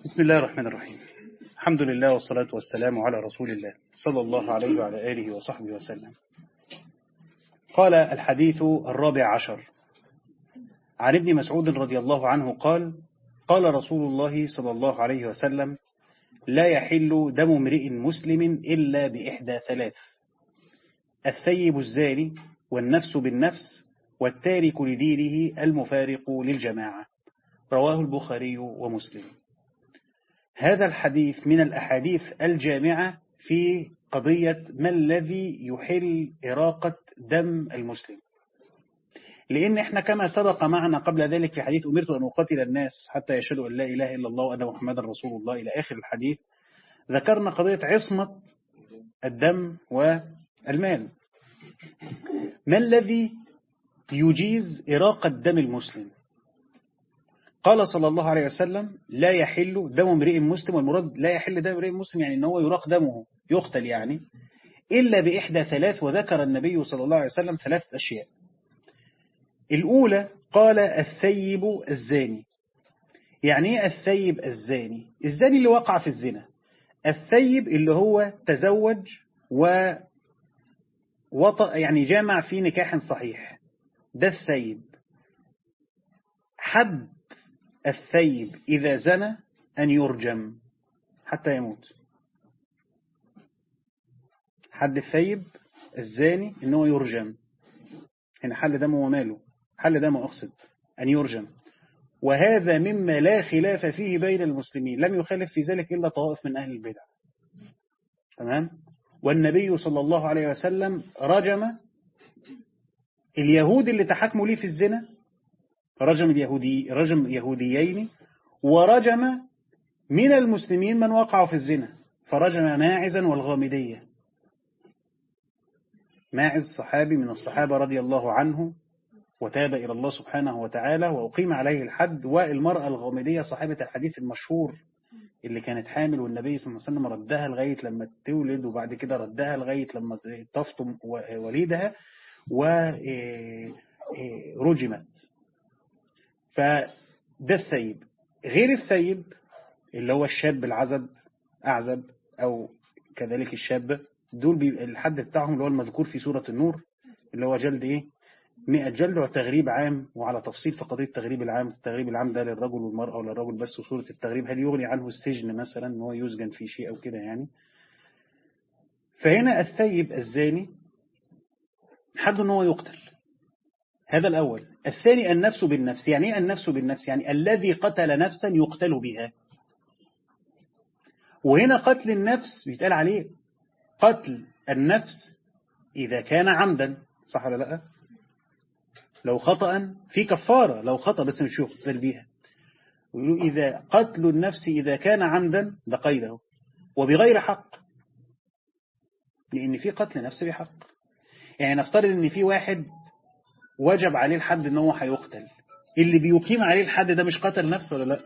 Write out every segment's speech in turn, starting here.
بسم الله الرحمن الرحيم الحمد لله والصلاة والسلام على رسول الله صلى الله عليه وعلى آله وصحبه وسلم قال الحديث الرابع عشر عن ابن مسعود رضي الله عنه قال قال رسول الله صلى الله عليه وسلم لا يحل دم امرئ مسلم إلا بإحدى ثلاث الثيب الزاني والنفس بالنفس والتارك لدينه المفارق للجماعة رواه البخاري ومسلم هذا الحديث من الأحاديث الجامعة في قضية ما الذي يحل إراقة دم المسلم لأن إحنا كما سبق معنا قبل ذلك في حديث أمرت أن أقاتل الناس حتى يشهدوا أن لا إله إلا الله وأن محمدا رسول الله إلى آخر الحديث ذكرنا قضية عصمة الدم والمال ما الذي يجيز إراقة دم المسلم قال صلى الله عليه وسلم لا يحل دم امرئ مسلم والمراد لا يحل دم امرئ مسلم يعني ان هو يراق دمه يقتل يعني إلا بإحدى ثلاث وذكر النبي صلى الله عليه وسلم ثلاث أشياء الأولى قال الثيب الزاني يعني ايه الثيب الزاني الزاني اللي وقع في الزنا الثيب اللي هو تزوج و وطأ يعني جامع في نكاح صحيح ده الثيب حد الثيب إذا زنى أن يرجم حتى يموت حد الثيب الزاني أنه يرجم هنا حل دمه وماله حل دمه أقصد أن يرجم وهذا مما لا خلاف فيه بين المسلمين لم يخالف في ذلك إلا طوائف من أهل البدع تمام والنبي صلى الله عليه وسلم رجم اليهود اللي تحكموا ليه في الزنا رجم اليهودي رجم يهوديين ورجم من المسلمين من وقعوا في الزنا فرجم ماعزا والغامدية ماعز صحابي من الصحابة رضي الله عنه وتاب إلى الله سبحانه وتعالى وأقيم عليه الحد والمرأة الغامدية صاحبة الحديث المشهور اللي كانت حامل والنبي صلى الله عليه وسلم ردها لغاية لما تولد وبعد كده ردها لغاية لما تفطم وليدها ورجمت فده الثيب غير الثيب اللي هو الشاب العزب أعزب أو كذلك الشاب دول الحد بتاعهم اللي هو المذكور في سورة النور اللي هو جلد إيه 100 جلد وتغريب عام وعلى تفصيل في قضية التغريب العام التغريب العام ده للرجل والمرأة ولا الرجل بس وصورة التغريب هل يغني عنه السجن مثلا ان هو يسجن في شيء أو كده يعني فهنا الثيب الزاني حد ان هو يقتل هذا الأول الثاني النفس بالنفس يعني ايه النفس بالنفس يعني الذي قتل نفسا يقتل بها وهنا قتل النفس بيتقال عليه قتل النفس إذا كان عمدا صح ولا لا لو خطأ في كفارة لو خطأ بس مش يقتل بيها ويقولوا إذا قتل النفس إذا كان عمدا ده قيده وبغير حق لأن في قتل نفس بحق يعني نفترض ان في واحد وجب عليه الحد ان هو هيقتل اللي بيقيم عليه الحد ده مش قتل نفسه ولا لا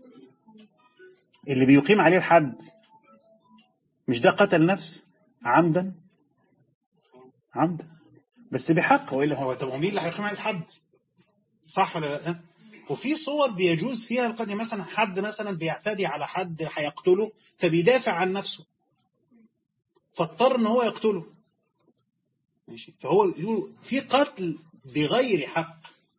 اللي بيقيم عليه الحد مش ده قتل نفس عمدا عمدا بس بحق والا هو طب مين اللي هيقيم عليه الحد صح ولا لا وفي صور بيجوز فيها القتل مثلا حد مثلا بيعتدي على حد هيقتله فبيدافع عن نفسه فاضطر ان هو يقتله ماشي فهو يقول في قتل بغير حق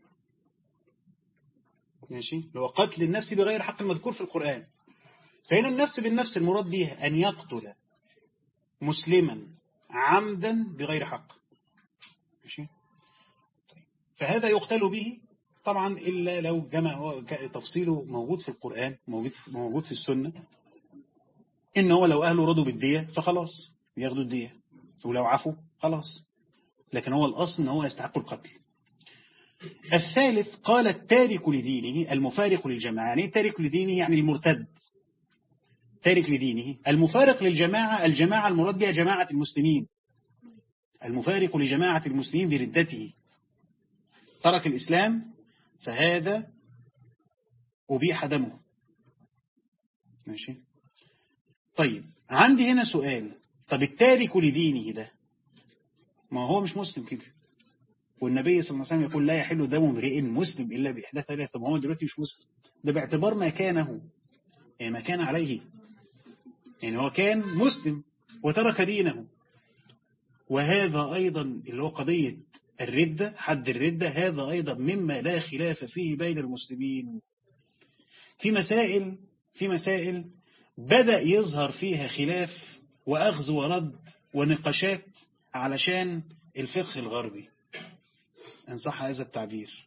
ماشي اللي هو قتل النفس بغير حق المذكور في القرآن فهنا النفس بالنفس المراد بها أن يقتل مسلما عمدا بغير حق ماشي طيب. فهذا يقتل به طبعا إلا لو جمع تفصيله موجود في القرآن موجود موجود في السنة إن هو لو أهله رضوا بالدية فخلاص ياخدوا الدية ولو عفوا خلاص لكن هو الأصل أنه هو يستحق القتل الثالث قال التارك لدينه المفارق للجماعة يعني التارك لدينه يعني المرتد تارك لدينه المفارق للجماعة الجماعة المراد بها جماعة المسلمين المفارق لجماعة المسلمين بردته ترك الإسلام فهذا أبيح دمه ماشي طيب عندي هنا سؤال طب التارك لدينه ده ما هو مش مسلم كده والنبي صلى الله عليه وسلم يقول لا يحل دم امرئ مسلم إلا بإحدى ثلاثة ما هو دلوقتي مش مسلم ده باعتبار ما كانه يعني ما كان عليه يعني هو كان مسلم وترك دينه وهذا أيضا اللي هو قضية الردة حد الردة هذا أيضا مما لا خلاف فيه بين المسلمين في مسائل في مسائل بدأ يظهر فيها خلاف وأخذ ورد ونقاشات علشان الفقه الغربي إن صح هذا التعبير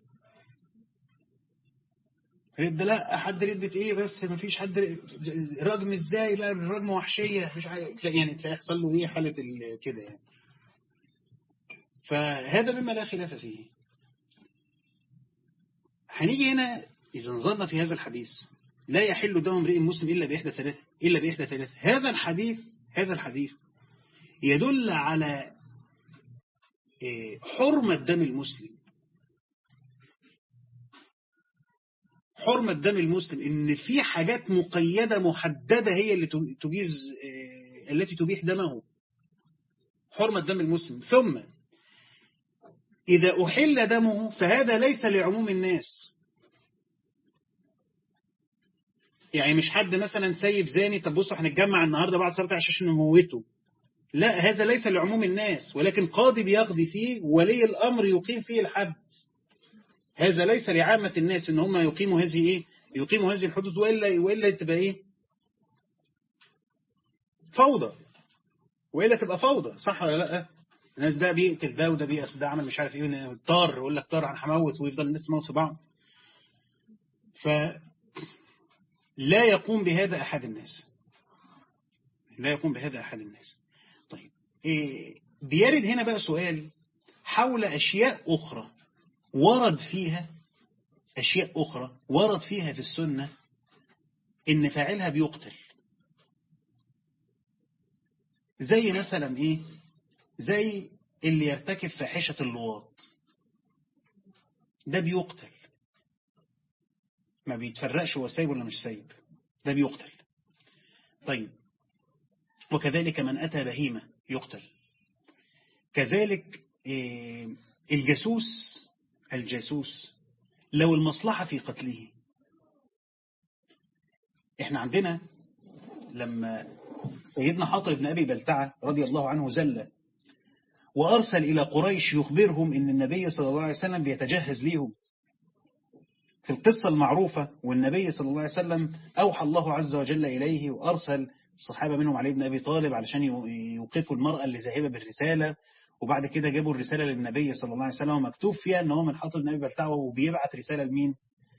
رد لا حد ردة ايه بس ما فيش حد رجم ازاي لا الرجم وحشية مش عارف يعني تلاقي يحصل له ايه حالة كده يعني فهذا مما لا خلاف فيه هنيجي هنا إذا نظرنا في هذا الحديث لا يحل دم امرئ مسلم إلا بإحدى ثلاث إلا بإحدى ثلاث هذا الحديث هذا الحديث يدل على حرمة دم المسلم حرمة دم المسلم إن في حاجات مقيدة محددة هي اللي تجيز التي تبيح دمه حرمة دم المسلم ثم إذا أحل دمه فهذا ليس لعموم الناس يعني مش حد مثلا سيب زاني طب بصوا هنتجمع النهارده بعد صلاه العشاء عشان نموته لا هذا ليس لعموم الناس ولكن قاضي بيقضي فيه ولي الامر يقيم فيه الحد هذا ليس لعامة الناس ان هم يقيموا هذه ايه يقيموا هذه الحدود والا والا تبقى ايه فوضى والا تبقى فوضى صح ولا لا الناس ده بيقتل ده وده بيقتل ده عمل مش عارف ايه طار يقول لك طار انا هموت ويفضل الناس تموت في بعض ف لا يقوم بهذا أحد الناس لا يقوم بهذا أحد الناس طيب إيه بيرد هنا بقى سؤال حول أشياء أخرى ورد فيها أشياء أخرى ورد فيها في السنة إن فاعلها بيقتل زي مثلا إيه زي اللي يرتكب فاحشة اللواط ده بيقتل ما بيتفرقش هو سايب ولا مش سايب ده بيقتل طيب وكذلك من أتى بهيمة يقتل كذلك الجاسوس الجاسوس لو المصلحة في قتله احنا عندنا لما سيدنا حاطر بن أبي بلتعة رضي الله عنه زل وأرسل إلى قريش يخبرهم إن النبي صلى الله عليه وسلم بيتجهز ليهم في القصة المعروفة والنبي صلى الله عليه وسلم أوحى الله عز وجل إليه وأرسل الصحابة منهم علي بن أبي طالب علشان يوقفوا المرأة اللي ذاهبة بالرسالة وبعد كده جابوا الرسالة للنبي صلى الله عليه وسلم ومكتوب فيها أن هو من حاطب النبي بلتعوة وبيبعت رسالة لمين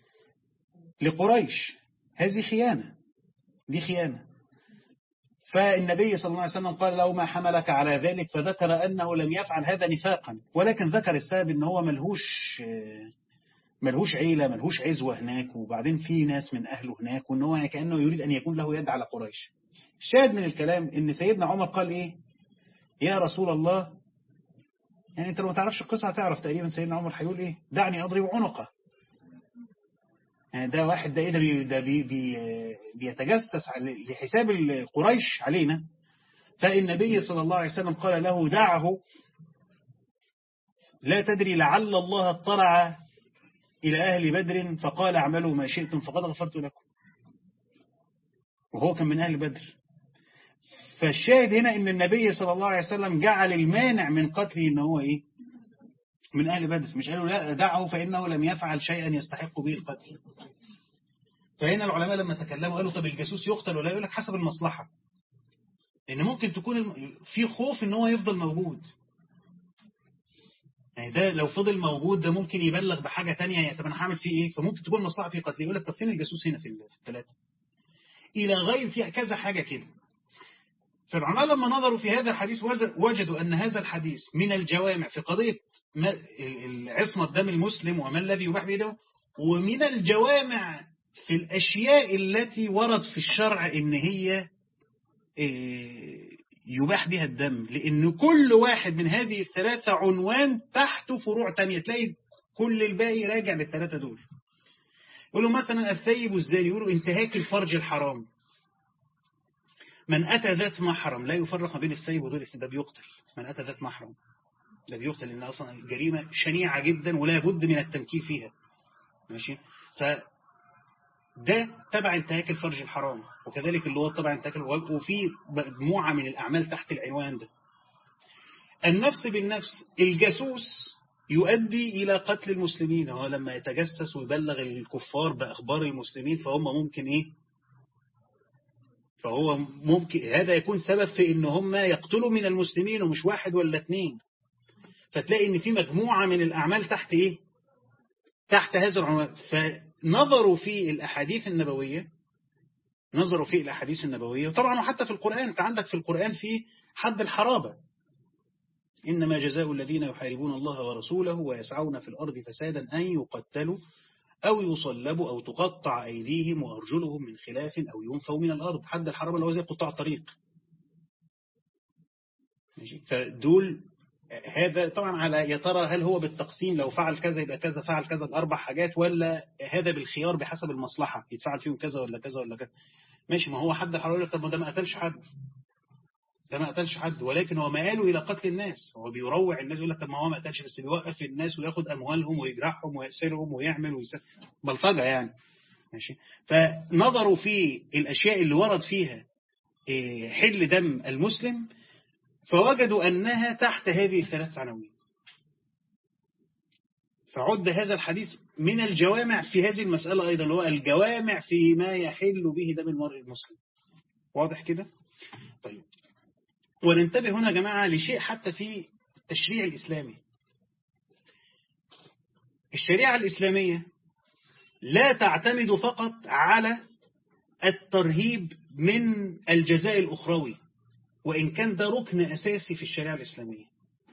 لقريش هذه خيانة دي خيانة فالنبي صلى الله عليه وسلم قال له ما حملك على ذلك فذكر أنه لم يفعل هذا نفاقا ولكن ذكر السبب أنه هو ملهوش ملهوش عيلة ملهوش عزوة هناك وبعدين في ناس من أهله هناك وأنه هو كأنه يريد أن يكون له يد على قريش الشاهد من الكلام أن سيدنا عمر قال إيه يا رسول الله يعني أنت لو ما تعرفش القصة هتعرف تقريبا سيدنا عمر هيقول إيه دعني أضرب عنقه يعني ده واحد ده إيه ده, بي ده بي بي بيتجسس لحساب قريش علينا فالنبي صلى الله عليه وسلم قال له دعه لا تدري لعل الله اطلع إلى أهل بدر فقال اعملوا ما شئتم فقد غفرت لكم وهو كان من أهل بدر فالشاهد هنا ان النبي صلى الله عليه وسلم جعل المانع من قتله ان هو ايه من أهل بدر مش قالوا لا دعه فإنه لم يفعل شيئا يستحق به القتل فهنا العلماء لما تكلموا قالوا طب الجاسوس يقتل ولا يقول لك حسب المصلحة ان ممكن تكون في خوف ان هو يفضل موجود يعني ده لو فضل موجود ده ممكن يبلغ بحاجة تانية يعني طب انا هعمل فيه ايه فممكن تكون مصلحة في قتله يقول لك طب فين الجاسوس هنا في الثلاثة إلى غير فيها كذا حاجة كده فالعلماء لما نظروا في هذا الحديث وجدوا أن هذا الحديث من الجوامع في قضية عصمة دم المسلم وما الذي يباح بيده ومن الجوامع في الأشياء التي ورد في الشرع إن هي يباح بها الدم لأن كل واحد من هذه الثلاثة عنوان تحته فروع تانية تلاقي كل الباقي راجع للثلاثة دول يقولوا مثلا الثيب والزاني يقولوا انتهاك الفرج الحرام من أتى ذات محرم لا يفرق ما بين الثيب وغير الثيب ده بيقتل من أتى ذات محرم ده بيقتل لأن أصلا جريمة شنيعة جدا ولا بد من التمكين فيها ماشي ف ده تبع انتهاك الفرج الحرام وكذلك اللواط تبع انتهاك الوجه وفي مجموعة من الأعمال تحت العنوان ده النفس بالنفس الجاسوس يؤدي إلى قتل المسلمين هو لما يتجسس ويبلغ الكفار بأخبار المسلمين فهم ممكن إيه فهو ممكن هذا يكون سبب في إن هم يقتلوا من المسلمين ومش واحد ولا اتنين فتلاقي إن في مجموعة من الأعمال تحت إيه تحت هذا العنوان فنظروا في الأحاديث النبوية نظروا في الأحاديث النبوية وطبعا وحتى في القرآن أنت عندك في القرآن في حد الحرابة إنما جزاء الذين يحاربون الله ورسوله ويسعون في الأرض فسادا أن يقتلوا أو يصلبوا أو تقطع أيديهم وأرجلهم من خلاف أو ينفوا من الأرض حد الحرابة اللي هو زي قطاع الطريق ماشي فدول هذا طبعا على يا ترى هل هو بالتقسيم لو فعل كذا يبقى كذا فعل كذا الأربع حاجات ولا هذا بالخيار بحسب المصلحة يتفعل فيهم كذا ولا كذا ولا كذا ماشي ما هو حد الحرابة طب ما ده ما قتلش حد ده ما قتلش حد ولكن هو مآله إلى قتل الناس هو بيروع الناس يقول لك طب ما هو ما قتلش بس بيوقف الناس وياخد أموالهم ويجرحهم ويأسرهم ويعمل ويسر بلطجة يعني ماشي فنظروا في الأشياء اللي ورد فيها حل دم المسلم فوجدوا أنها تحت هذه الثلاث عناوين فعد هذا الحديث من الجوامع في هذه المسألة أيضا اللي هو الجوامع في ما يحل به دم المرء المسلم واضح كده طيب وننتبه هنا يا جماعة لشيء حتى في التشريع الإسلامي الشريعة الإسلامية لا تعتمد فقط على الترهيب من الجزاء الأخروي وإن كان ده ركن أساسي في الشريعة الإسلامية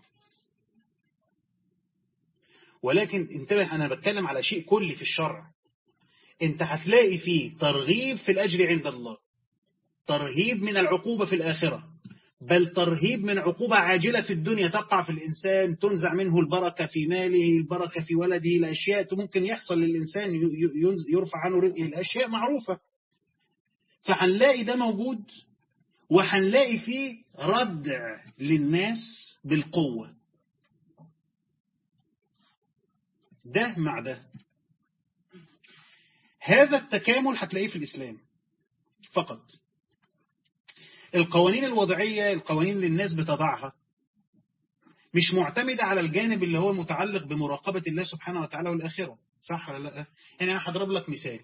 ولكن انتبه أنا بتكلم على شيء كلي في الشرع انت هتلاقي فيه ترغيب في الأجر عند الله ترهيب من العقوبة في الآخرة بل ترهيب من عقوبة عاجلة في الدنيا تقع في الإنسان تنزع منه البركة في ماله البركة في ولده الأشياء ممكن يحصل للإنسان يرفع عنه رزقه الأشياء معروفة فهنلاقي ده موجود وهنلاقي فيه ردع للناس بالقوة ده مع ده هذا التكامل هتلاقيه في الإسلام فقط القوانين الوضعية القوانين اللي الناس بتضعها مش معتمدة على الجانب اللي هو متعلق بمراقبة الله سبحانه وتعالى والآخرة صح ولا لا يعني أنا هضرب لك مثال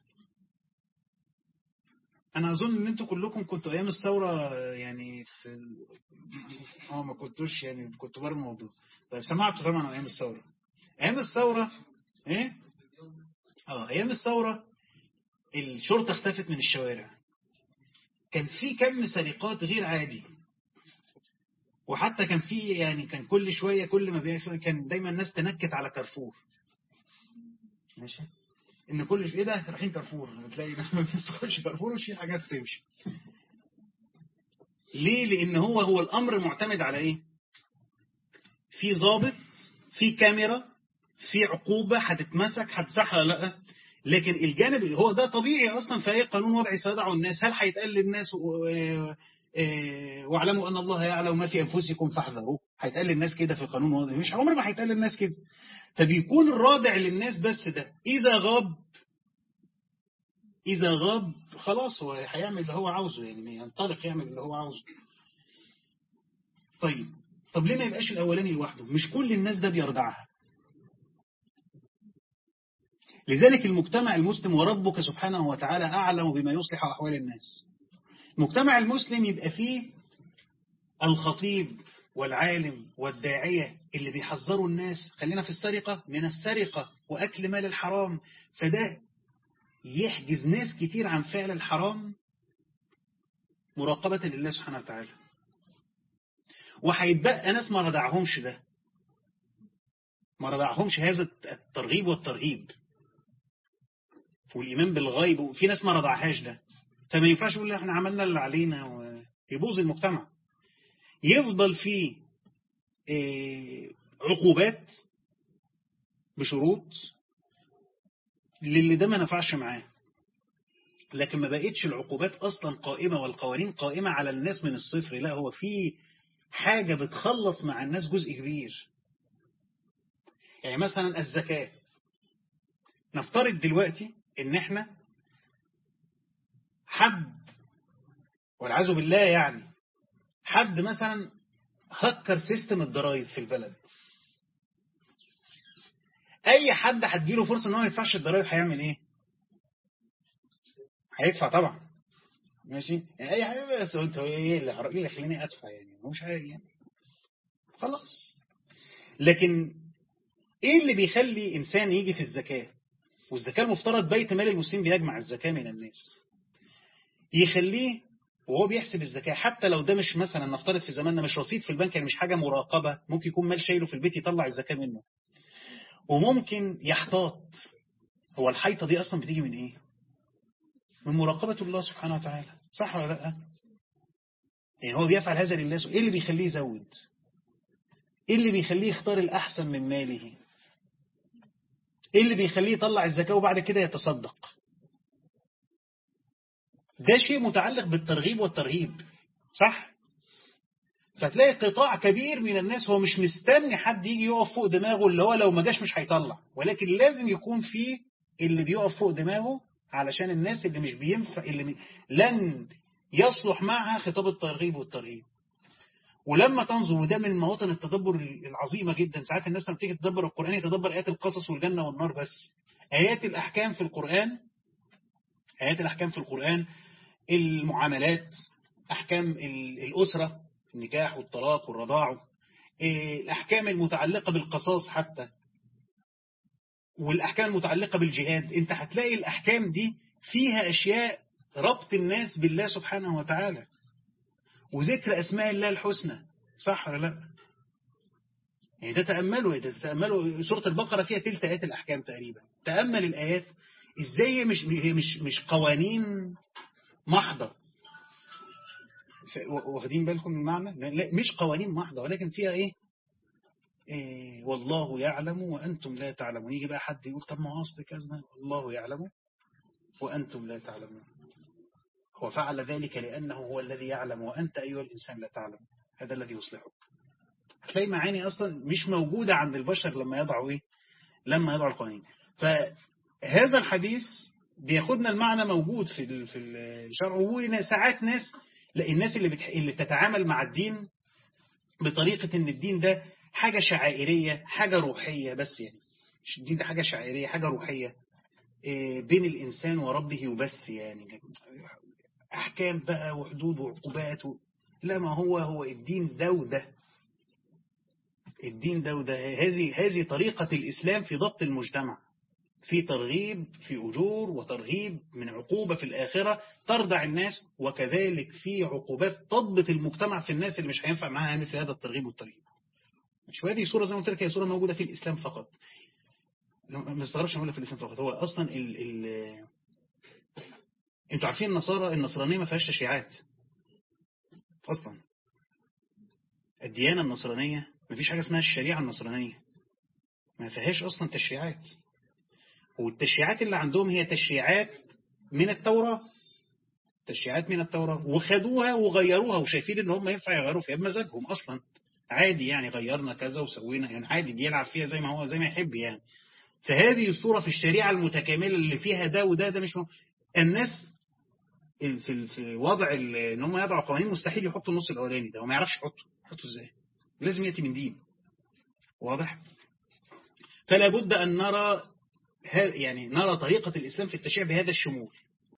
أنا أظن إن أنتوا كلكم كنتوا أيام الثورة يعني في اه ما كنتوش يعني كنتوا بره الموضوع طيب سمعتوا طبعا عن أيام الثورة أيام الثورة إيه؟ اه أيام الثورة الشرطة اختفت من الشوارع كان في كم سرقات غير عادي وحتى كان في يعني كان كل شوية كل ما بيحصل كان دايما الناس تنكت على كارفور ماشي ان كل ايه ده رايحين كارفور تلاقي ما بيدخلش كارفور وشي حاجات تمشي ليه لان هو هو الامر معتمد على ايه في ضابط في كاميرا في عقوبة هتتمسك هتزح ولا لا لكن الجانب اللي هو ده طبيعي اصلا في اي قانون وضعي سيضعه الناس هل هيتقال للناس واعلموا ان الله يعلم ما في انفسكم فاحذروا هيتقال للناس كده في القانون وضعي مش عمر ما هيتقال للناس كده فبيكون الرادع للناس بس ده اذا غاب اذا غاب خلاص هو هيعمل اللي هو عاوزه يعني ينطلق يعمل اللي هو عاوزه طيب طب ليه ما يبقاش الاولاني لوحده مش كل الناس ده بيردعها لذلك المجتمع المسلم وربك سبحانه وتعالى أعلم بما يصلح أحوال الناس المجتمع المسلم يبقى فيه الخطيب والعالم والداعية اللي بيحذروا الناس خلينا في السرقة من السرقة وأكل مال الحرام فده يحجز ناس كتير عن فعل الحرام مراقبة لله سبحانه وتعالى وهيتبقى ناس ما ردعهمش ده ما ردعهمش هذا الترغيب والترهيب والإيمان بالغيب وفي ناس ما رضعهاش ده فما ينفعش يقول احنا عملنا اللي علينا ويبوظ المجتمع يفضل فيه ايه عقوبات بشروط للي ده ما نفعش معاه لكن ما بقتش العقوبات أصلا قائمة والقوانين قائمة على الناس من الصفر لا هو في حاجة بتخلص مع الناس جزء كبير يعني مثلا الزكاة نفترض دلوقتي ان احنا حد والعياذ بالله يعني حد مثلا هكر سيستم الضرايب في البلد اي حد هتجيله فرصه ان هو ما يدفعش الضرايب هيعمل ايه هيدفع طبعا ماشي يعني اي حاجه بس انت ايه اللي ايه اللي خليني ادفع يعني مش حاجه يعني خلاص لكن ايه اللي بيخلي انسان يجي في الزكاه والزكاه المفترض بيت مال المسلمين بيجمع الزكاه من الناس يخليه وهو بيحسب الزكاة حتى لو ده مش مثلا نفترض في زماننا مش رصيد في البنك يعني مش حاجة مراقبة ممكن يكون مال شايله في البيت يطلع الزكاة منه وممكن يحتاط هو الحيطة دي أصلا بتيجي من إيه من مراقبة الله سبحانه وتعالى صح ولا لا يعني هو بيفعل هذا لله إيه اللي بيخليه يزود إيه اللي بيخليه يختار الأحسن من ماله إيه اللي بيخليه يطلع الزكاة وبعد كده يتصدق ده شيء متعلق بالترغيب والترهيب صح فتلاقي قطاع كبير من الناس هو مش مستني حد يجي يقف فوق دماغه اللي هو لو ما جاش مش هيطلع ولكن لازم يكون فيه اللي بيقف فوق دماغه علشان الناس اللي مش بينفع اللي لن يصلح معها خطاب الترغيب والترهيب ولما تنظر وده من مواطن التدبر العظيمة جدا ساعات الناس لما تيجي تدبر القرآن يتدبر آيات القصص والجنة والنار بس آيات الأحكام في القرآن آيات الأحكام في القرآن المعاملات أحكام الأسرة النكاح والطلاق والرضاع الأحكام المتعلقة بالقصاص حتى والأحكام المتعلقة بالجهاد أنت هتلاقي الأحكام دي فيها أشياء ربط الناس بالله سبحانه وتعالى وذكر أسماء الله الحسنى صح ولا لا يعني ده تأملوا ده تأملوا سورة البقرة فيها تلت آيات الأحكام تقريبا تأمل الآيات إزاي مش مش مش قوانين محضة واخدين بالكم من المعنى لا مش قوانين محضة ولكن فيها إيه؟, إيه والله يعلم وأنتم لا تعلمون يجي بقى حد يقول طب ما أصل كذا الله يعلم وأنتم لا تعلمون هو فعل ذلك لأنه هو الذي يعلم وأنت أيها الإنسان لا تعلم هذا الذي يصلحك هتلاقي معاني أصلا مش موجودة عند البشر لما يضعوا إيه لما يضعوا القوانين فهذا الحديث بياخدنا المعنى موجود في في الشرع وساعات ناس لا الناس اللي بتح... اللي بتتعامل مع الدين بطريقة ان الدين ده حاجة شعائرية حاجة روحية بس يعني الدين ده حاجة شعائرية حاجة روحية بين الإنسان وربه وبس يعني أحكام بقى وحدود وعقوبات و... لا ما هو هو الدين ده وده الدين ده وده هذه هذه طريقة الإسلام في ضبط المجتمع في ترغيب في أجور وترغيب من عقوبة في الآخرة ترضع الناس وكذلك في عقوبات تضبط المجتمع في الناس اللي مش هينفع معاها مثل هذا الترغيب والترهيب مش هذه صورة زي ما قلت لك هي صورة موجودة في الإسلام فقط ما استغربش أقول في الإسلام فقط هو أصلا ال ال انتوا عارفين النصارى النصرانية ما فيهاش تشريعات أصلا الديانة النصرانية ما فيش حاجة اسمها الشريعة النصرانية ما فيهاش أصلا تشريعات والتشريعات اللي عندهم هي تشريعات من التوراة تشريعات من التوراة وخدوها وغيروها وشايفين ان هم ينفع يغيروا فيها بمزاجهم اصلا عادي يعني غيرنا كذا وسوينا يعني عادي بيلعب فيها زي ما هو زي ما يحب يعني فهذه الصورة في الشريعة المتكاملة اللي فيها ده وده ده مش مهم. الناس في في وضع ان هم يضعوا قوانين مستحيل يحطوا النص الاولاني ده وما يعرفش يحطه يحطه ازاي لازم ياتي من دين واضح فلا بد ان نرى يعني نرى طريقة الإسلام في التشريع بهذا الشمول